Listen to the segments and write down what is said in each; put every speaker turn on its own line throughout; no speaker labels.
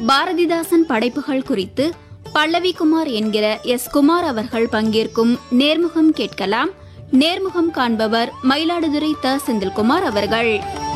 பாரதிதாசன் படைப்புகள் குறித்து பல்லவி குமார் என்கிற எஸ் குமார் அவர்கள் பங்கேற்கும் நேர்முகம் கேட்கலாம் நேர்முகம் காண்பவர் மயிலாடுதுறை த செந்தில்குமார் அவர்கள்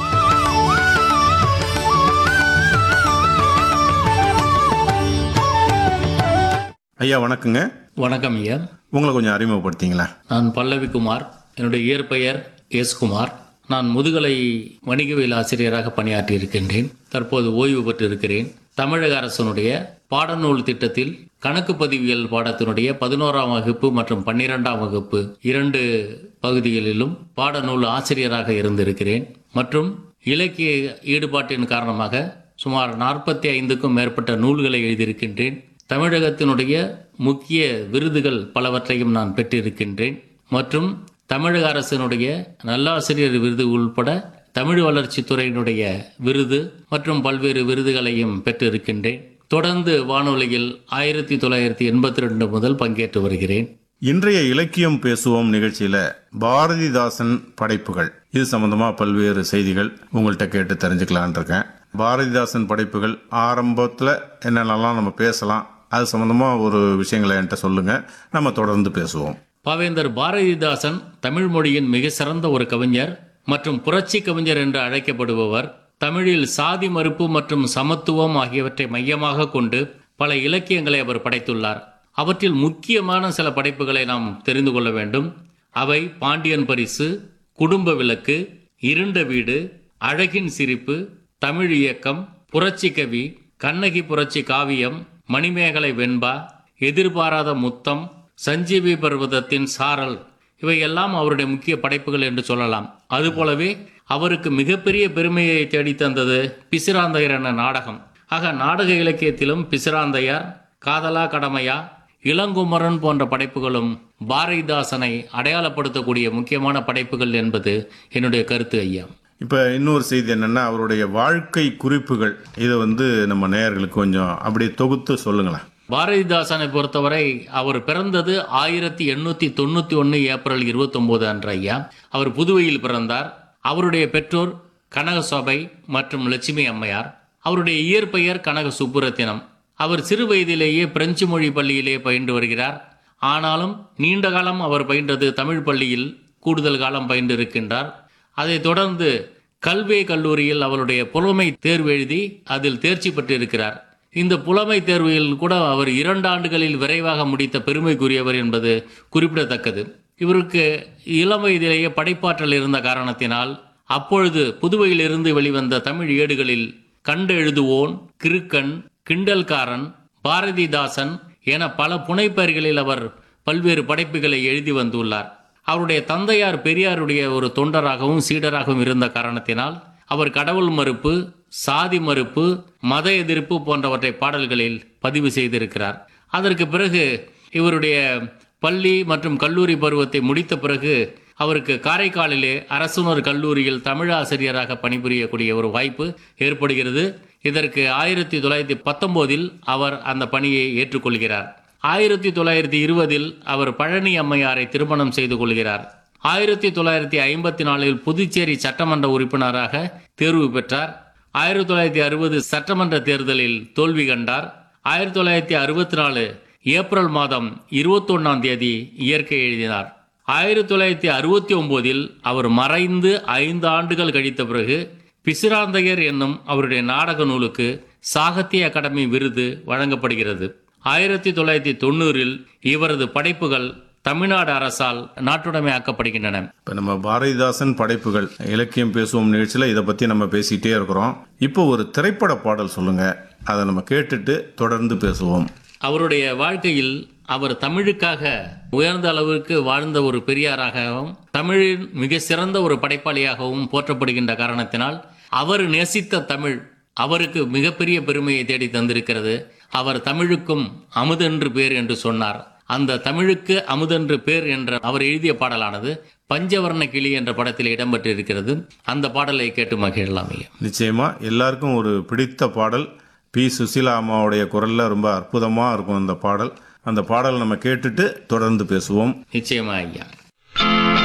ஐயா வணக்கங்க
வணக்கம் ஐயா
உங்களை கொஞ்சம் அறிமுகப்படுத்திங்களா
நான் பல்லவி குமார் என்னுடைய இயற்பெயர் எஸ் குமார் நான் முதுகலை வணிகவியல் ஆசிரியராக பணியாற்றியிருக்கின்றேன் தற்போது ஓய்வு பெற்றிருக்கிறேன் தமிழக அரசனுடைய பாடநூல் திட்டத்தில் கணக்கு பதிவியல் பாடத்தினுடைய பதினோராம் வகுப்பு மற்றும் பன்னிரெண்டாம் வகுப்பு இரண்டு பகுதிகளிலும் பாடநூல் ஆசிரியராக இருந்திருக்கிறேன் மற்றும் இலக்கிய ஈடுபாட்டின் காரணமாக சுமார் நாற்பத்தி ஐந்துக்கும் மேற்பட்ட நூல்களை எழுதியிருக்கின்றேன் தமிழகத்தினுடைய முக்கிய விருதுகள் பலவற்றையும் நான் பெற்றிருக்கின்றேன் மற்றும் தமிழக அரசினுடைய நல்லாசிரியர் விருது உள்பட தமிழ் வளர்ச்சித்துறையினுடைய விருது மற்றும் பல்வேறு விருதுகளையும் பெற்றிருக்கின்றேன் தொடர்ந்து வானொலியில் ஆயிரத்தி தொள்ளாயிரத்தி எண்பத்தி ரெண்டு முதல் பங்கேற்று வருகிறேன்
இன்றைய இலக்கியம் பேசுவோம் நிகழ்ச்சியில பாரதிதாசன் படைப்புகள் இது சம்பந்தமா பல்வேறு செய்திகள் உங்கள்கிட்ட கேட்டு தெரிஞ்சுக்கலான் இருக்கேன் பாரதிதாசன் படைப்புகள் ஆரம்பத்துல என்னென்னலாம் நம்ம பேசலாம் அது சம்பந்தமா ஒரு விஷயங்களை என்கிட்ட சொல்லுங்க நம்ம தொடர்ந்து பேசுவோம்
பாவேந்தர் பாரதிதாசன் தமிழ் மொழியின் மிக சிறந்த ஒரு கவிஞர் மற்றும் புரட்சி கவிஞர் என்று அழைக்கப்படுபவர் தமிழில் சாதி மறுப்பு மற்றும் சமத்துவம் ஆகியவற்றை மையமாக கொண்டு பல இலக்கியங்களை அவர் படைத்துள்ளார் அவற்றில் முக்கியமான சில படைப்புகளை நாம் தெரிந்து கொள்ள வேண்டும் அவை பாண்டியன் பரிசு குடும்ப விளக்கு இருண்ட வீடு அழகின் சிரிப்பு தமிழ் இயக்கம் புரட்சி கவி கண்ணகி புரட்சி காவியம் மணிமேகலை வெண்பா எதிர்பாராத முத்தம் சஞ்சீவி பர்வதத்தின் சாரல் இவையெல்லாம் அவருடைய முக்கிய படைப்புகள் என்று சொல்லலாம் அதுபோலவே அவருக்கு மிகப்பெரிய பெருமையை தேடித் தந்தது பிசிராந்தையர் என நாடகம் ஆக நாடக இலக்கியத்திலும் பிசிராந்தையார் காதலா கடமையா இளங்குமரன் போன்ற படைப்புகளும் பாரதிதாசனை அடையாளப்படுத்தக்கூடிய முக்கியமான படைப்புகள் என்பது என்னுடைய கருத்து ஐயா
இப்ப இன்னொரு செய்தி என்னன்னா அவருடைய வாழ்க்கை குறிப்புகள் இதை வந்து நம்ம நேயர்களுக்கு கொஞ்சம் அப்படியே தொகுத்து சொல்லுங்களேன்
பாரதிதாசனை பொறுத்தவரை அவர் பிறந்தது ஆயிரத்தி எண்ணூத்தி தொண்ணூத்தி ஒன்னு ஏப்ரல் இருபத்தி ஒன்பது அன்று ஐயா அவர் புதுவையில் பிறந்தார் அவருடைய பெற்றோர் கனகசோபை மற்றும் லட்சுமி அம்மையார் அவருடைய இயற்பெயர் கனக சுப்புரத்தினம் அவர் சிறு வயதிலேயே பிரெஞ்சு மொழி பள்ளியிலே பயின்று வருகிறார் ஆனாலும் நீண்ட காலம் அவர் பயின்றது தமிழ் பள்ளியில் கூடுதல் காலம் பயின்று இருக்கின்றார் அதைத் தொடர்ந்து கல்வே கல்லூரியில் அவருடைய புலமை தேர்வு எழுதி அதில் தேர்ச்சி பெற்றிருக்கிறார் இந்த புலமை தேர்வில் கூட அவர் இரண்டு ஆண்டுகளில் விரைவாக முடித்த பெருமைக்குரியவர் என்பது குறிப்பிடத்தக்கது இவருக்கு இளம் வயதிலேயே படைப்பாற்றல் இருந்த காரணத்தினால் அப்பொழுது புதுவையிலிருந்து வெளிவந்த தமிழ் ஏடுகளில் கண்டெழுதுவோன் கிறுக்கன் கிண்டல்காரன் பாரதிதாசன் என பல புனைப்பெயர்களில் அவர் பல்வேறு படைப்புகளை எழுதி வந்துள்ளார் அவருடைய தந்தையார் பெரியாருடைய ஒரு தொண்டராகவும் சீடராகவும் இருந்த காரணத்தினால் அவர் கடவுள் மறுப்பு சாதி மறுப்பு மத எதிர்ப்பு போன்றவற்றை பாடல்களில் பதிவு செய்திருக்கிறார் அதற்கு பிறகு இவருடைய பள்ளி மற்றும் கல்லூரி பருவத்தை முடித்த பிறகு அவருக்கு காரைக்காலிலே அரசுணர் கல்லூரியில் தமிழ் ஆசிரியராக பணிபுரியக்கூடிய ஒரு வாய்ப்பு ஏற்படுகிறது இதற்கு ஆயிரத்தி தொள்ளாயிரத்தி பத்தொன்பதில் அவர் அந்த பணியை ஏற்றுக்கொள்கிறார் ஆயிரத்தி தொள்ளாயிரத்தி இருபதில் அவர் பழனி அம்மையாரை திருமணம் செய்து கொள்கிறார் ஆயிரத்தி தொள்ளாயிரத்தி ஐம்பத்தி நாலில் புதுச்சேரி சட்டமன்ற உறுப்பினராக தேர்வு பெற்றார் ஆயிரத்தி தொள்ளாயிரத்தி அறுபது சட்டமன்ற தேர்தலில் தோல்வி கண்டார் ஆயிரத்தி தொள்ளாயிரத்தி அறுபத்தி நாலு ஏப்ரல் மாதம் இருபத்தொன்னாம் தேதி இயற்கை எழுதினார் ஆயிரத்தி தொள்ளாயிரத்தி அறுபத்தி ஒன்பதில் அவர் மறைந்து ஐந்து ஆண்டுகள் கழித்த பிறகு பிசிராந்தையர் என்னும் அவருடைய நாடக நூலுக்கு சாகித்ய அகாடமி விருது வழங்கப்படுகிறது ஆயிரத்தி தொள்ளாயிரத்தி தொண்ணூறில் இவரது படைப்புகள் தமிழ்நாடு அரசால் நாட்டுடைமையாக்கப்படுகின்றன
இப்ப நம்ம பாரதிதாசன் படைப்புகள் இலக்கியம் பேசுவோம் நிகழ்ச்சியில இதை பத்தி நம்ம பேசிட்டே இருக்கிறோம் இப்போ ஒரு திரைப்பட பாடல் சொல்லுங்க அதை நம்ம கேட்டுட்டு தொடர்ந்து பேசுவோம்
அவருடைய வாழ்க்கையில் அவர் தமிழுக்காக உயர்ந்த அளவிற்கு வாழ்ந்த ஒரு பெரியாராகவும் தமிழின் மிக சிறந்த ஒரு படைப்பாளியாகவும் போற்றப்படுகின்ற காரணத்தினால் அவர் நேசித்த தமிழ் அவருக்கு மிகப்பெரிய பெருமையை தேடி தந்திருக்கிறது அவர் தமிழுக்கும் அமுதென்று பேர் என்று சொன்னார் அந்த தமிழுக்கு அமுதென்று பேர் என்ற அவர் எழுதிய பாடலானது பஞ்சவர்ண கிளி என்ற படத்தில் இடம்பெற்றிருக்கிறது அந்த பாடலை கேட்டு மகிழலாம் ஐயா
நிச்சயமா எல்லாருக்கும் ஒரு பிடித்த பாடல் பி சுசீலா அம்மாவுடைய குரல்ல ரொம்ப அற்புதமா இருக்கும் அந்த பாடல் அந்த பாடல் நம்ம கேட்டுட்டு தொடர்ந்து பேசுவோம்
நிச்சயமா ஐயா